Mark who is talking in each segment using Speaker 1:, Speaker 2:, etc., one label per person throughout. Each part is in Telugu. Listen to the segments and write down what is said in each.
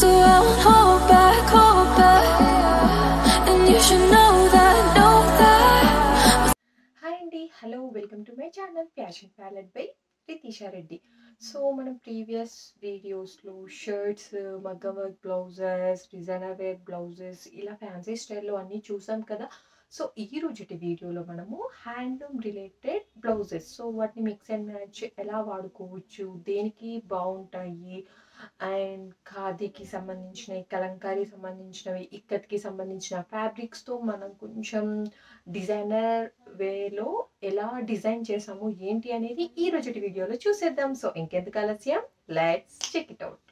Speaker 1: around, hold back, hold back. And you should know that, know that.
Speaker 2: Hi అండి hello welcome to my channel fashion palette by Ritisha Reddy so మనం ప్రీవియస్ వీడియోస్లో షర్ట్స్ మగ్గం work blouses designer wear blouses ఇలా ఫ్యాన్సీ స్టైల్లో అన్నీ చూసాం కదా సో ఈ రోజుటి వీడియోలో మనము హ్యాండ్లూమ్ రిలేటెడ్ బ్లౌజెస్ సో వాటిని మిక్స్ అండ్ మ్యాచ్ ఎలా వాడుకోవచ్చు దేనికి బాగుంటాయి అండ్ ఖాదీకి సంబంధించినవి కలంకారీ సంబంధించినవి ఇక్కత్కి సంబంధించిన ఫ్యాబ్రిక్స్తో మనం కొంచెం డిజైనర్ వేలో ఎలా డిజైన్ చేసాము ఏంటి అనేది ఈ రోజుటి వీడియోలో చూసేద్దాం సో ఇంకెందుకు ఆలస్యం let's check it out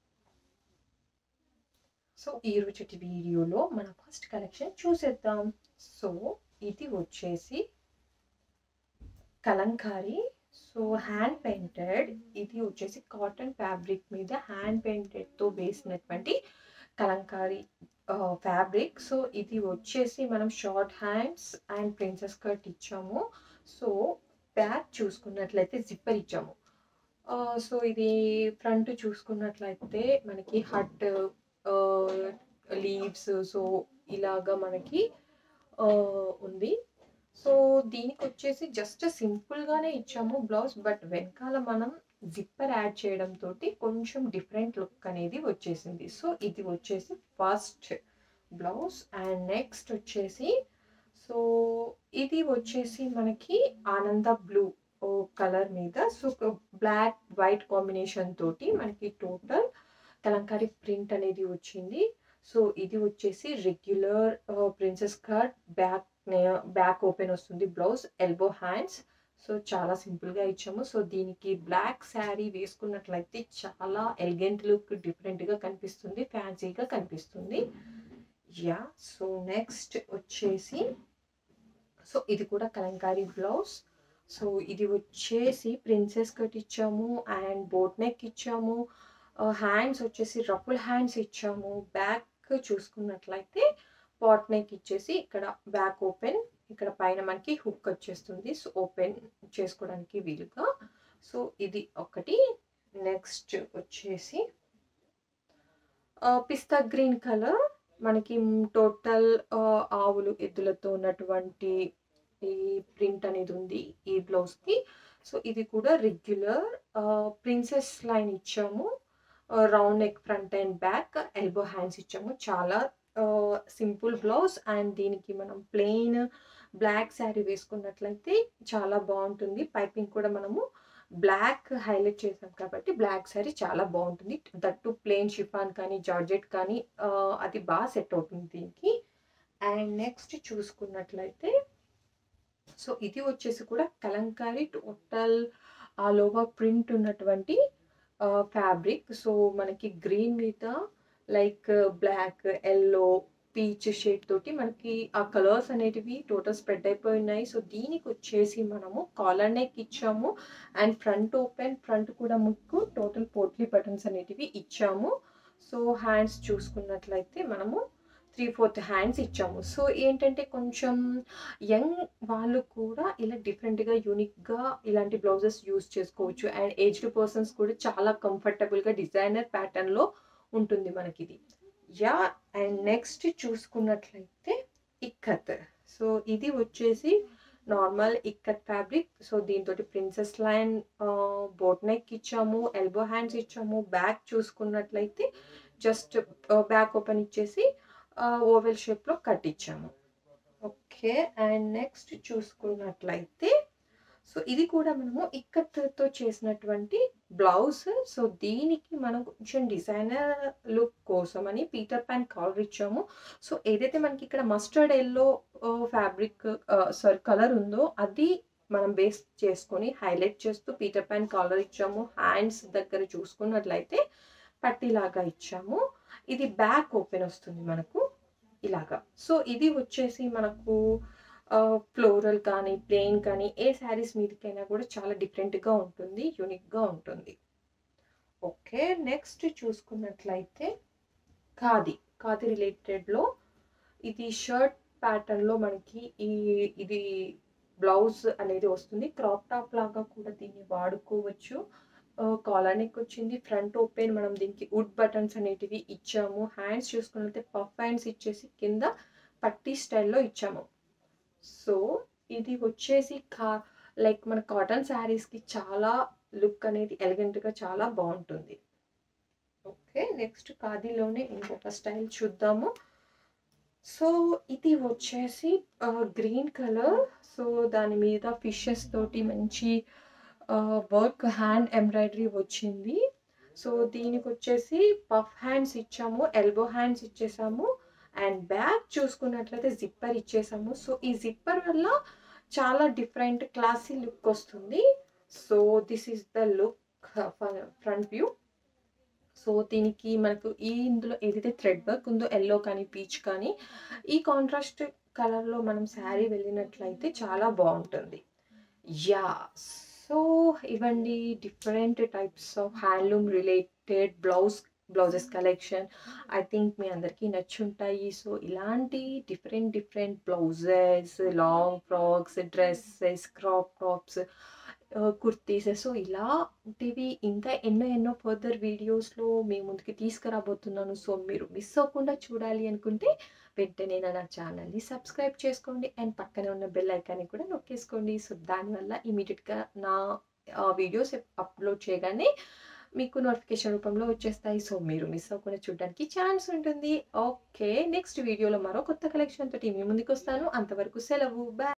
Speaker 2: so ఈ రోజుటి వీడియోలో మన ఫస్ట్ కలెక్షన్ చూసేద్దాం సో ఇది వచ్చేసి కలంకారీ సో హ్యాండ్ పెయింటెడ్ ఇది వచ్చేసి కాటన్ ఫ్యాబ్రిక్ మీద హ్యాండ్ పెయింటెడ్తో వేసినటువంటి కలంకారీ ఫ్యాబ్రిక్ సో ఇది వచ్చేసి మనం short hands and princess cut ఇచ్చాము సో బ్యాక్ చూసుకున్నట్లయితే జిప్పర్ ఇచ్చాము సో ఇది ఫ్రంట్ చూసుకున్నట్లయితే మనకి హట్ లీవ్స్ సో ఇలాగా మనకి ఉంది సో దీనికి వచ్చేసి జస్ట్ సింపుల్గానే ఇచ్చాము బ్లౌజ్ బట్ వెనకాల మనం జిప్పర్ యాడ్ చేయడం తోటి కొంచెం డిఫరెంట్ లుక్ అనేది వచ్చేసింది సో ఇది వచ్చేసి ఫస్ట్ బ్లౌజ్ అండ్ నెక్స్ట్ వచ్చేసి సో ఇది వచ్చేసి మనకి ఆనంద బ్లూ కలర్ మీద సో బ్లాక్ వైట్ కాంబినేషన్ తోటి మనకి టోటల్ కలంకారీ ప్రింట్ అనేది వచ్చింది సో ఇది వచ్చేసి regular princess cut back back open వస్తుంది బ్లౌజ్ ఎల్బో హ్యాండ్స్ సో చాలా సింపుల్గా ఇచ్చాము సో దీనికి బ్లాక్ శారీ వేసుకున్నట్లయితే చాలా ఎలిగెంట్ లుక్ డిఫరెంట్గా కనిపిస్తుంది ఫ్యాన్సీగా కనిపిస్తుంది యా సో నెక్స్ట్ వచ్చేసి సో ఇది కూడా కలంకారీ బ్లౌజ్ సో ఇది వచ్చేసి ప్రిన్సెస్ కట్ ఇచ్చాము అండ్ బోట్ నెక్ ఇచ్చాము హ్యాండ్స్ వచ్చేసి రఫుల్ హ్యాండ్స్ ఇచ్చాము బ్యాక్ చూసుకున్నట్లయితే పాట్ నెక్ ఇచ్చేసి ఇక్కడ బ్యాక్ ఓపెన్ ఇక్కడ పైన మనకి హుక్ వచ్చేస్తుంది సో ఓపెన్ చేసుకోవడానికి వీలుగా సో ఇది ఒకటి నెక్స్ట్ వచ్చేసి పిస్తా గ్రీన్ కలర్ మనకి టోటల్ ఆవులు ఎద్దులతో ఉన్నటువంటి ఈ ప్రింట్ అనేది ఉంది ఈ బ్లౌజ్కి సో ఇది కూడా రెగ్యులర్ ప్రిన్సెస్ లైన్ ఇచ్చాము round neck front and back elbow hands ఇచ్చాము చాలా సింపుల్ బ్లౌజ్ అండ్ దీనికి మనం ప్లెయిన్ బ్లాక్ శారీ వేసుకున్నట్లయితే చాలా బాగుంటుంది పైపింగ్ కూడా మనము బ్లాక్ హైలైట్ చేసాం కాబట్టి బ్లాక్ శారీ చాలా బాగుంటుంది దట్టు ప్లెయిన్ షిఫాన్ కానీ జార్జెట్ కానీ అది బాగా సెట్ అవుతుంది దీనికి అండ్ నెక్స్ట్ చూసుకున్నట్లయితే సో ఇది వచ్చేసి కూడా Kalamkari total all over print ఉన్నటువంటి ఫ్యాబ్రిక్ సో మనకి గ్రీన్ మీద like black yellow peach shade తోటి మనకి ఆ కలర్స్ అనేటివి టోటల్ స్ప్రెడ్ అయిపోయి ఉన్నాయి సో దీనికి వచ్చేసి మనము కాలర్ నెక్ ఇచ్చాము అండ్ ఫ్రంట్ ఓపెన్ ఫ్రంట్ కూడా ముక్కు టోటల్ పోట్లీ బటన్స్ అనేటివి ఇచ్చాము సో హ్యాండ్స్ చూసుకున్నట్లయితే మనము త్రీ ఫోర్త్ హ్యాండ్స్ ఇచ్చాము సో ఏంటంటే కొంచెం యంగ్ వాళ్ళు కూడా ఇలా డిఫరెంట్గా యూనిక్గా ఇలాంటి బ్లౌజెస్ యూస్ చేసుకోవచ్చు అండ్ ఏజ్డ్ పర్సన్స్ కూడా చాలా కంఫర్టబుల్గా డిజైనర్ ప్యాటర్న్లో ఉంటుంది మనకి ఇది యా అండ్ నెక్స్ట్ చూసుకున్నట్లయితే ఇక్కత్ సో ఇది వచ్చేసి నార్మల్ ఇక్కత్ ఫ్యాబ్రిక్ సో దీంతో ప్రిన్సెస్ లైన్ బోట్ నెక్ ఇచ్చాము ఎల్బో హ్యాండ్స్ ఇచ్చాము బ్యాక్ చూసుకున్నట్లయితే జస్ట్ బ్యాక్ ఓపెన్ ఇచ్చేసి ఓవెల్ షేప్లో కట్ ఇచ్చాము ఓకే అండ్ నెక్స్ట్ చూసుకున్నట్లయితే సో ఇది కూడా మనము ఇక్కత్తో చేసినటువంటి బ్లౌజ్ సో దీనికి మనం కొంచెం డిజైనర్ లుక్ కోసం అని పీటర్ ప్యాన్ కలర్ ఇచ్చాము సో ఏదైతే మనకి ఇక్కడ mustard yellow fabric sorry colour ఉందో అది మనం బేస్ చేసుకొని హైలైట్ చేస్తూ పీటర్ ప్యాన్ కలర్ ఇచ్చాము హ్యాండ్స్ దగ్గర చూసుకున్నట్లయితే పట్టిలాగా ఇచ్చాము ఇది బ్యాక్ ఓపెన్ వస్తుంది మనకు ఇలాగా సో ఇది వచ్చేసి మనకు ఫ్లోరల్ కానీ ప్లెయిన్ కానీ ఏ శారీస్ మీదకైనా కూడా చాలా డిఫరెంట్గా ఉంటుంది యూనిక్గా ఉంటుంది ఓకే నెక్స్ట్ చూసుకున్నట్లయితే ఖాదీ ఖాదీ రిలేటెడ్లో ఇది షర్ట్ ప్యాటర్న్లో మనకి ఈ ఇది బ్లౌజ్ అనేది వస్తుంది క్రాప్ టాప్ లాగా కూడా దీన్ని వాడుకోవచ్చు కాలర్ నెక్ వచ్చింది ఫ్రంట్ ఓపెన్ మనం దీనికి వుడ్ బటన్స్ అనేటివి ఇచ్చాము హ్యాండ్స్ చూసుకున్నట్లయితే పఫ్ హ్యాండ్స్ ఇచ్చేసి కింద పట్టీ స్టైల్లో ఇచ్చాము సో ఇది వచ్చేసి కా లైక్ మన కాటన్ శారీస్కి చాలా లుక్ అనేది ఎలిగెంట్గా చాలా బాగుంటుంది ఓకే నెక్స్ట్ ఖాదీలోనే ఇంకొక స్టైల్ చూద్దాము సో ఇది వచ్చేసి గ్రీన్ కలర్ సో దాని మీద ఫిషెస్ తోటి మంచి వర్క్ హ్యాండ్ ఎంబ్రాయిడరీ వచ్చింది సో దీనికి వచ్చేసి పఫ్ హ్యాండ్స్ ఇచ్చాము ఎల్బో హ్యాండ్స్ ఇచ్చేసాము అండ్ బ్యాక్ చూసుకున్నట్లయితే జిప్పర్ ఇచ్చేసాము సో ఈ జిప్పర్ వల్ల చాలా డిఫరెంట్ క్లాసీ లుక్ వస్తుంది so this is the look front view so దీనికి మనకు ఈ ఇందులో ఏదైతే థ్రెడ్ వర్క్ ఉందో ఎల్లో కానీ పీచ్ కానీ ఈ కాంట్రాస్ట్ కలర్లో మనం శారీ వెళ్ళినట్లయితే చాలా బాగుంటుంది యా సో ఇవ్వండి different types of handloom related blouse blouses collection I think మీ అందరికీ నచ్చుంటాయి సో ఇలాంటి different different blouses long frocks dresses crop tops kurtis so ఇలాంటివి ఇంకా ఎన్నో ఎన్నో ఫర్దర్ వీడియోస్లో మీ ముందుకి తీసుకురాబోతున్నాను సో మీరు మిస్ అవ్వకుండా చూడాలి అనుకుంటే వెంటనే నా ఛానల్ని సబ్స్క్రైబ్ చేసుకోండి అండ్ పక్కనే ఉన్న బెల్ ఐకాన్ని కూడా నొక్కేసుకోండి సో దానివల్ల ఇమీడియట్గా నా వీడియోస్ అప్లోడ్ చేయగానే మీకు నోటిఫికేషన్ రూపంలో వచ్చేస్తాయి సో మీరు మిస్ అవ్వకుండా చూడడానికి ఛాన్స్ ఉంటుంది ఓకే నెక్స్ట్ వీడియోలో మరో కొత్త కలెక్షన్ తోటి మీ ముందుకు వస్తాను అంతవరకు సెలవు బాయ్